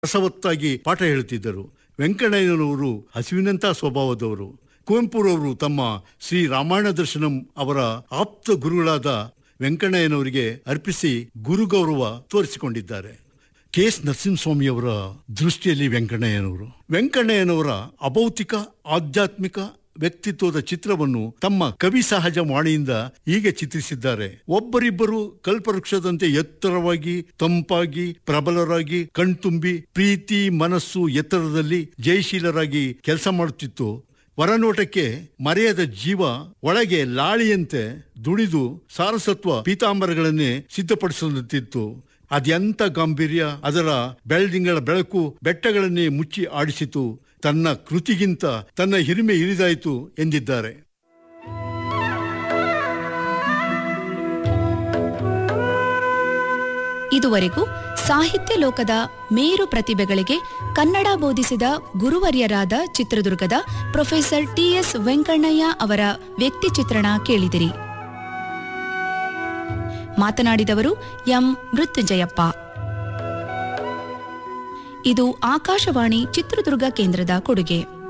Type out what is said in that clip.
ರಸವತ್ತಾಗಿ ಪಾಠ ಹೇಳುತ್ತಿದ್ದರು ವೆಂಕಣ್ಣಯ್ಯನವರು ಹಸಿವಿನಂಥ ಸ್ವಭಾವದವರು ಕುವೆಂಪುರವರು ತಮ್ಮ ಶ್ರೀ ರಾಮಾಯಣ ದರ್ಶನಂ ಅವರ ಆಪ್ತ ಗುರುಗಳಾದ ವೆಂಕಣ್ಣಯ್ಯನವರಿಗೆ ಅರ್ಪಿಸಿ ಗುರುಗೌರವ ತೋರಿಸಿಕೊಂಡಿದ್ದಾರೆ ಕೆ ಎಸ್ ನರಸಿಂಹಸ್ವಾಮಿಯವರ ದೃಷ್ಟಿಯಲ್ಲಿ ವೆಂಕಣ್ಣಯ್ಯನವರು ವೆಂಕಣ್ಣಯ್ಯನವರ ಅಭೌತಿಕ ಆಧ್ಯಾತ್ಮಿಕ ವ್ಯಕ್ತಿತ್ವದ ಚಿತ್ರವನ್ನು ತಮ್ಮ ಕವಿ ಸಹಜ ವಾಣಿಯಿಂದ ಹೀಗೆ ಚಿತ್ರಿಸಿದ್ದಾರೆ ಒಬ್ಬರಿಬ್ಬರು ಕಲ್ಪವೃಕ್ಷದಂತೆ ಎತ್ತರವಾಗಿ ತಂಪಾಗಿ ಪ್ರಬಲರಾಗಿ ಕಣ್ತುಂಬಿ ಪ್ರೀತಿ ಮನಸ್ಸು ಎತ್ತರದಲ್ಲಿ ಜಯಶೀಲರಾಗಿ ಕೆಲಸ ಮಾಡುತ್ತಿತ್ತು ಹೊರನೋಟಕ್ಕೆ ಮರೆಯದ ಜೀವ ಒಳಗೆ ಲಾಳಿಯಂತೆ ದುಡಿದು ಸಾರಸತ್ವ ಪೀತಾಂಬರಗಳನ್ನೇ ಸಿದ್ಧಪಡಿಸುತ್ತಿತ್ತು ಅದೆಂತ ಗಾಂಭೀರ್ಯ ಅದರ ಬೆಳದಿಂಗಳ ಬೆಳಕು ಬೆಟ್ಟಗಳನ್ನೇ ಮುಚ್ಚಿ ಆಡಿಸಿತು ತನ್ನ ಕೃತಿಗಿಂತ ತನ್ನ ಹಿರಿಮೆ ಹಿರಿದಾಯಿತು ಎಂದಿದ್ದಾರೆ ಇದುವರೆಗೂ ಸಾಹಿತ್ಯ ಲೋಕದ ಮೇರು ಪ್ರತಿಭೆಗಳಿಗೆ ಕನ್ನಡ ಬೋಧಿಸಿದ ಗುರುವರ್ಯರಾದ ಚಿತ್ರದುರ್ಗದ ಪ್ರೊಫೆಸರ್ ಟಿಎಸ್ ವೆಂಕಣ್ಣಯ್ಯ ಅವರ ವ್ಯಕ್ತಿ ಚಿತ್ರಣ ಕೇಳಿದಿರಿ ಮಾತನಾಡಿದವರು ಎಂ ಮೃತ್ಯುಂಜಯಪ್ಪ ಇದು ಆಕಾಶವಾಣಿ ಚಿತ್ರದುರ್ಗ ಕೇಂದ್ರದ ಕೊಡುಗೆ